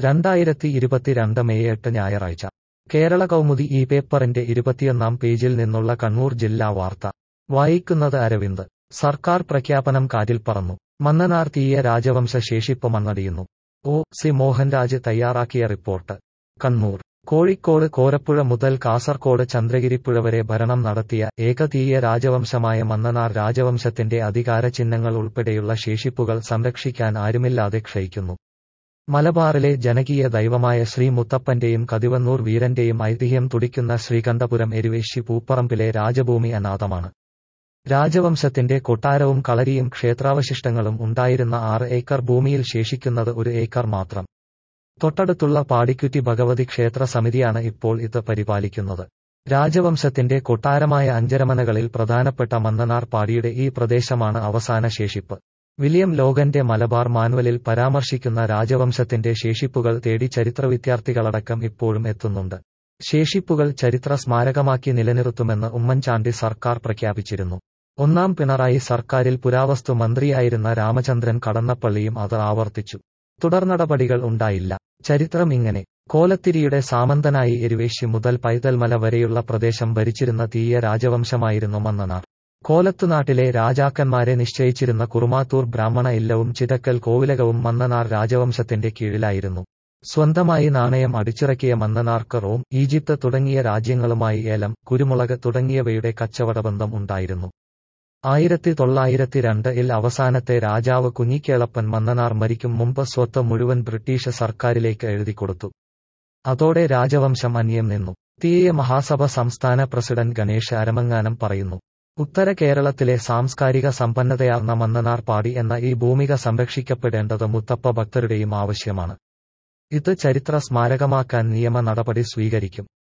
രണ്ടായിരത്തി ഇരുപത്തിരണ്ട് മെയ് എട്ട് ഞായറാഴ്ച കേരള കൗമുദി ഈ പേപ്പറിന്റെ ഇരുപത്തിയൊന്നാം പേജിൽ നിന്നുള്ള കണ്ണൂർ ജില്ലാ വാർത്ത വായിക്കുന്നത് അരവിന്ദ് സർക്കാർ പ്രഖ്യാപനം കാറ്റിൽ പറന്നു മന്നനാർ തീയ രാജവംശ ശേഷിപ്പ് മണ്ണടിയുന്നു ഒ സി മോഹൻരാജ് തയ്യാറാക്കിയ റിപ്പോർട്ട് കണ്ണൂർ കോഴിക്കോട് കോരപ്പുഴ മുതൽ കാസർകോട് ചന്ദ്രഗിരിപ്പുഴ വരെ ഭരണം നടത്തിയ ഏകതീയ രാജവംശമായ മന്നനാർ രാജവംശത്തിന്റെ അധികാര ചിഹ്നങ്ങൾ ഉൾപ്പെടെയുള്ള ശേഷിപ്പുകൾ സംരക്ഷിക്കാൻ ആരുമില്ലാതെ ക്ഷയിക്കുന്നു മലബാറിലെ ജനകീയ ദൈവമായ ശ്രീ മുത്തപ്പന്റെയും കതിവന്നൂർ വീരന്റെയും ഐതിഹ്യം തുടിക്കുന്ന ശ്രീകണ്ഠപുരം എരുവേശി പൂപ്പറമ്പിലെ രാജഭൂമി അനാഥമാണ് രാജവംശത്തിന്റെ കൊട്ടാരവും കളരിയും ക്ഷേത്രാവശിഷ്ടങ്ങളും ഉണ്ടായിരുന്ന ആറ് ഏക്കർ ഭൂമിയിൽ ശേഷിക്കുന്നത് ഒരു ഏക്കർ മാത്രം തൊട്ടടുത്തുള്ള പാടിക്കുറ്റി ഭഗവതി ക്ഷേത്ര സമിതിയാണ് ഇപ്പോൾ ഇത് പരിപാലിക്കുന്നത് രാജവംശത്തിന്റെ കൊട്ടാരമായ അഞ്ചരമനകളിൽ പ്രധാനപ്പെട്ട മന്നനാർ പാടിയുടെ ഈ പ്രദേശമാണ് അവസാന ശേഷിപ്പ് വില്യം ലോഗന്റെ മലബാർ മാനുവലിൽ പരാമർശിക്കുന്ന രാജവംശത്തിന്റെ ശേഷിപ്പുകൾ തേടി ചരിത്ര വിദ്യാർത്ഥികളടക്കം ഇപ്പോഴും എത്തുന്നുണ്ട് ശേഷിപ്പുകൾ ചരിത്ര സ്മാരകമാക്കി നിലനിർത്തുമെന്ന് ഉമ്മൻചാണ്ടി സർക്കാർ പ്രഖ്യാപിച്ചിരുന്നു ഒന്നാം പിണറായി സർക്കാരിൽ പുരാവസ്തു മന്ത്രിയായിരുന്ന രാമചന്ദ്രൻ കടന്നപ്പള്ളിയും അത് ആവർത്തിച്ചു തുടർനടപടികൾ ഉണ്ടായില്ല ചരിത്രം ഇങ്ങനെ കോലത്തിരിയുടെ സാമന്തനായി എരുവേശി മുതൽ പൈതൽമല വരെയുള്ള പ്രദേശം ഭരിച്ചിരുന്ന തീയ രാജവംശമായിരുന്നു മന്നനാർ കോലത്തുനാട്ടിലെ രാജാക്കന്മാരെ നിശ്ചയിച്ചിരുന്ന കുറുമാത്തൂർ ബ്രാഹ്മണ ഇല്ലവും ചിതക്കൽ കോവിലകവും മന്നനാർ രാജവംശത്തിന്റെ കീഴിലായിരുന്നു സ്വന്തമായി നാണയം അടിച്ചിറക്കിയ മന്നനാർക്ക് റോം ഈജിപ്ത് തുടങ്ങിയ രാജ്യങ്ങളുമായി ഏലം കുരുമുളക് തുടങ്ങിയവയുടെ കച്ചവടബന്ധം ഉണ്ടായിരുന്നു ആയിരത്തി തൊള്ളായിരത്തി രണ്ടിൽ അവസാനത്തെ രാജാവ് കുഞ്ഞിക്കേളപ്പൻ മന്നനാർ മരിക്കും മുമ്പ് സ്വത്ത് മുഴുവൻ ബ്രിട്ടീഷ് സർക്കാരിലേക്ക് എഴുതിക്കൊടുത്തു അതോടെ രാജവംശം അന്യം നിന്നു തീയ മഹാസഭ സംസ്ഥാന പ്രസിഡന്റ് ഗണേഷ് അരമങ്ങാനം പറയുന്നു ഉത്തര കേരളത്തിലെ സാംസ്കാരിക സമ്പന്നതയാർന്ന മന്നനാർ പാടി എന്ന ഈ ഭൂമിക സംരക്ഷിക്കപ്പെടേണ്ടത് മുത്തപ്പ ഭക്തരുടെയും ആവശ്യമാണ് ഇത് ചരിത്ര സ്മാരകമാക്കാൻ നിയമ നടപടി സ്വീകരിക്കും